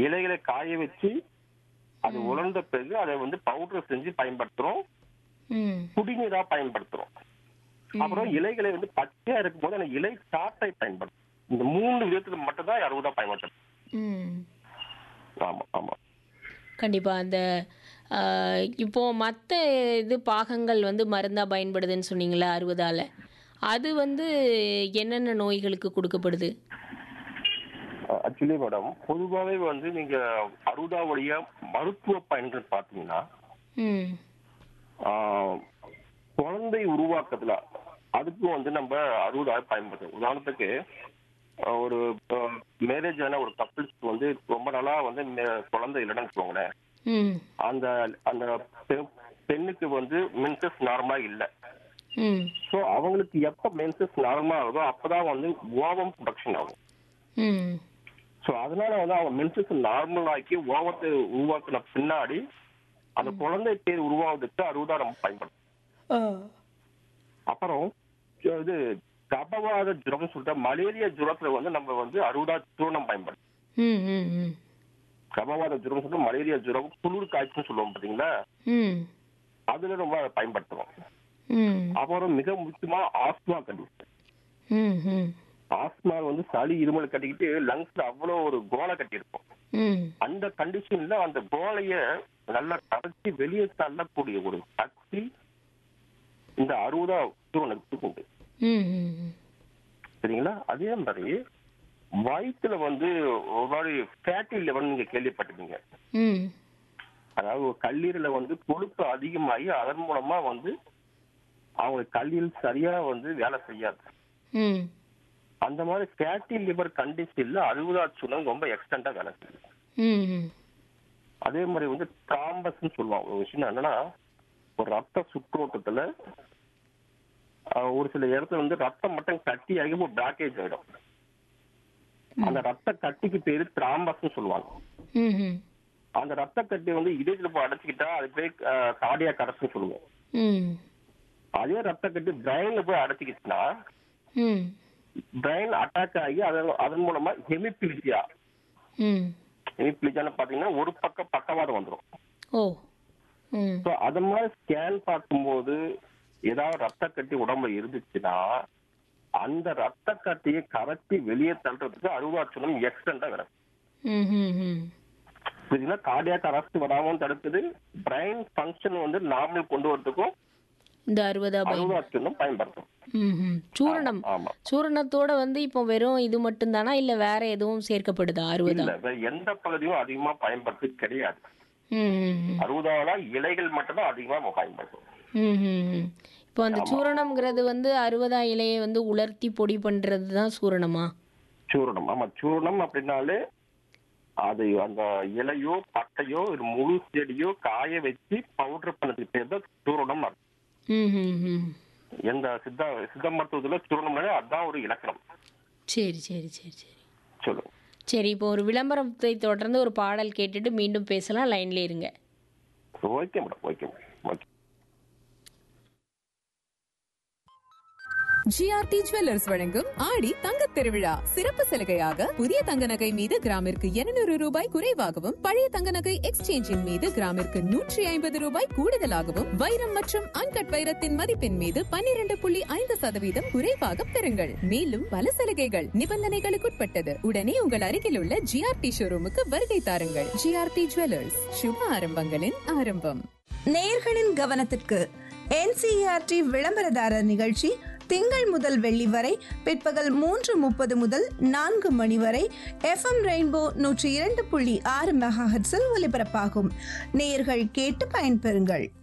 இலைகளை காய வச்சு அது உலர்ந்த பிறகு அதை வந்து பவுடர் செஞ்சு பயன்படுத்துறோம் ம் குடிநீரா பயன்படுத்துறோம் அப்புறம் இலைகளை வந்து பச்சையா இருக்கும்போது அந்த இலை சாட்டை பயன்படுத்தும் இந்த மூணு விதத்துக்கு மட்டும் தான் அறுபதா பயன்படுத்தும் ம் ஆமா ஆமா கண்டிப்பா அந்த ஆஹ், இப்போ மற்ற இது பாகங்கள் வந்து மருந்தா பயன்படுதுன்னு சொன்னீங்களா அறுபதால அது வந்து என்னென்ன நோய்களுக்கு கொடுக்கப்படுது ஆக்சுவலி மேடம் பொதுவாகவே வந்து நீங்க அறுபதாவுடைய மருத்துவ பயன்கள் பார்த்தீங்கன்னா ம் ஆஹ், குழந்தை உருவாக்கத்துல அதுக்கும் வந்து நம்ம அறுபதாவது பயன்படுத்தும் உதாரணத்துக்கு ஆஹ், ஒரு மேரேஜ் ஆன ஒரு கப்பிள்ஸ்க்கு வந்து ரொம்ப நாளா வந்து மே- குழந்தை இல்லைன்னு வச்சுக்கோங்களேன் ம் அந்த அந்த பெ- பெண்ணுக்கு வந்து மென்சஸ் நார்மலா இல்ல ம் ஸோ அவங்களுக்கு எப்ப மென்சஸ் நார்மலா ஆகுதோ அப்பதான் வந்து ஓவம் ப்ரொடக்ஷன் ஆகும் ம் ஸோ அதனால வந்து அவங்க மென்சஸ் நார்மல் ஆக்கி ஓவத்தை உருவாக்குன பின்னாடி அந்த குழந்தை பேர் உருவாவதுக்கு அறுபதா நம்ம பயன்படும் அப்புறம் இது கபவாத ஜுரம் சொல்லிட்டு மலேரியா ஜுரத்துல வந்து நம்ம வந்து அறுபதா சூர்ணம் பயன்படும் ம் ம் ம் கபவாத ஜுரம் சொல்லிட்டு மலேரியா ஜுரம் குளிர் காய்ச்சல் சொல்லுவோம் பாத்தீங்களா ம் அதுல ரொம்ப பயன்படுத்துவோம் ம் அப்புறம் மிக முக்கியமா ஆஸ்மா கண்டிஷன் ம் ம் ஆஸ்மா வந்து சளி இருமல் கட்டிக்கிட்டு லங்ஸ்ல அவ்வளவு ஒரு கோலை கட்டி இருக்கும் ம் அந்த கண்டிஷன்ல அந்த கோலைய நல்லா கரைச்சி வெளியே தள்ளக்கூடிய ஒரு சக்தி இந்த அறுபதா சூழலுக்கு உண்டு ம் ம் சரிங்களா அதே மாதிரி வயிற்றுல வந்து ஒரு மாதிரி ஃபேட்டி லெவல் நீங்க கேள்விப்பட்டிருக்கீங்க ம் அதாவது ஒரு கல்லீரல வந்து கொழுப்பு அதிகமாகி அதன் மூலமா வந்து அவங்க கல்லீரல் சரியா வந்து வேலை செய்யாது ம் அந்த மாதிரி ஃபேட்டி லிவர் கண்டிஷன்ல அறுபதாவது சுணம் ரொம்ப எக்ஸ்டெண்டா வேலை செய்யும் ம் ம் அதே மாதிரி வந்து ட்ராம்பஸ்ன்னு சொல்லுவாங்க ஒரு விஷயம் என்னன்னா ஒரு ரத்த சுற்றோட்டத்துல ஆஹ், ஒரு சில இடத்துல வந்து ரத்தம் மட்டும் கட்டியாகி ஒரு பிளாக்கேஜ் ஆயிடும் அந்த ரத்த கட்டிக்கு பேரு த்ராம்பஸ்ன்னு சொல்லுவாங்க ம் ம் அந்த ரத்த கட்டி வந்து இதயத்துல போய் அடைச்சிக்கிட்டா அது பேர் கார்டியா கரஸ்ன்னு சொல்லுவோம் ம் அதே ரத்த கட்டி பிரெயின்ல போய் அடைச்சிக்கிச்சுன்னா ம் பிரெயின் அட்டாக் ஆகி அதன் அதன் மூலமா ஹெமிபிலிட்டியா ம் ஹெமிபிலிட்டியான்னு பாத்தீங்கன்னா ஒரு பக்கம் பக்கவாதம் வந்துடும் ஓ ம் ஸோ அது மாதிரி ஸ்கேன் பார்க்கும்போது ஏதாவது ரத்த கட்டி உடம்புல இருந்துச்சுன்னா அந்த ரத்த கட்டியை கரைச்சி வெளியே தள்ளுறதுக்கு அறுவாச்சனம் எக்ஸ்டெண்டா கிடக்கும் ம் ம் ம் புரியுதுங்களா கார்டியாக் அரெஸ்ட் வராமல் தடுக்குது பிரெயின் ஃபங்க்ஷன் வந்து நார்மல் கொண்டு வரதுக்கும் இந்த அறுபதா பை அறுவாச்சனம் பயன்படுத்தும் ம் ம் சூரணம் ஆமா சூரணத்தோட வந்து இப்போ வெறும் இது மட்டும்தானா இல்லை வேற எதுவும் சேர்க்கப்படுதா அறுபதா இல்ல வேற எந்த பகுதியும் அதிகமா பயன்படுத்து கிடையாது ம் ம் ம். அறுபதாவது இலைகள் மட்டும்தான் அதிகமா நம்ம பயன்படுத்தும் ம் ம் ம். இப்போ அந்த சூரணம்ங்கிறது வந்து அறுபதா இலையை வந்து உலர்த்தி பொடி பண்றது தான் சூரணமா சூரணம் ஆமா சூரணம் அப்படின்னாலே அது அந்த இலையோ பட்டையோ ஒரு முழு செடியோ காய வச்சு பவுடர் பண்ணதுக்கு பேர் தான் சூரணம் அர்த்தம். ம் ம் ம் எந்த சித்த சித்த மருத்துவத்துல சூரணம்னாலே அதுதான் ஒரு இலக்கணம் சரி சரி சரி சரி சொல்லுங்க சரி இப்போ ஒரு விளம்பரத்தை தொடர்ந்து ஒரு பாடல் கேட்டுட்டு மீண்டும் பேசலாம் லைன்ல இருங்க okay madam okay madam okay GRT jewellers வழங்கும் ஆடி தங்கத் திருவிழா சிறப்பு சலுகையாக புதிய தங்க நகை மீது கிராமிற்கு 200 ரூபாய் குறைவாகவும் பழைய தங்க நகை எக்ஸ்சேஞ்சின் மீது கிராமிற்கு நூற்றி ஐம்பது ரூபாய் கூடுதலாகவும் வைரம் மற்றும் அன்கட் வைரத்தின் மதிப்பின் மீது 12.5% புள்ளி ஐந்து சதவீதம் குறைவாக பெறுங்கள் மேலும் பல சலுகைகள் நிபந்தனைகளுக்குட்பட்டது உடனே உங்கள் அருகில் உள்ள ஜிஆர்டி ஷோரூமுக்கு வருகை தாருங்கள் ஜிஆர்டி ஜுவல்லர்ஸ் சுப ஆரம்பங்களின் ஆரம்பம் நேயர்களின் கவனத்திற்கு என்சிஇஆர்டி விளம்பரதாரர் நிகழ்ச்சி திங்கள் முதல் வெள்ளி வரை பிற்பகல் மூன்று முப்பது முதல் நான்கு மணி வரை எஃப்எம் ரெயின்போ நூற்றி இரண்டு புள்ளி ஆறு மெகாஹெட்ஸில் ஒலிபரப்பாகும் நேயர்கள் கேட்டு பயன்பெறுங்கள்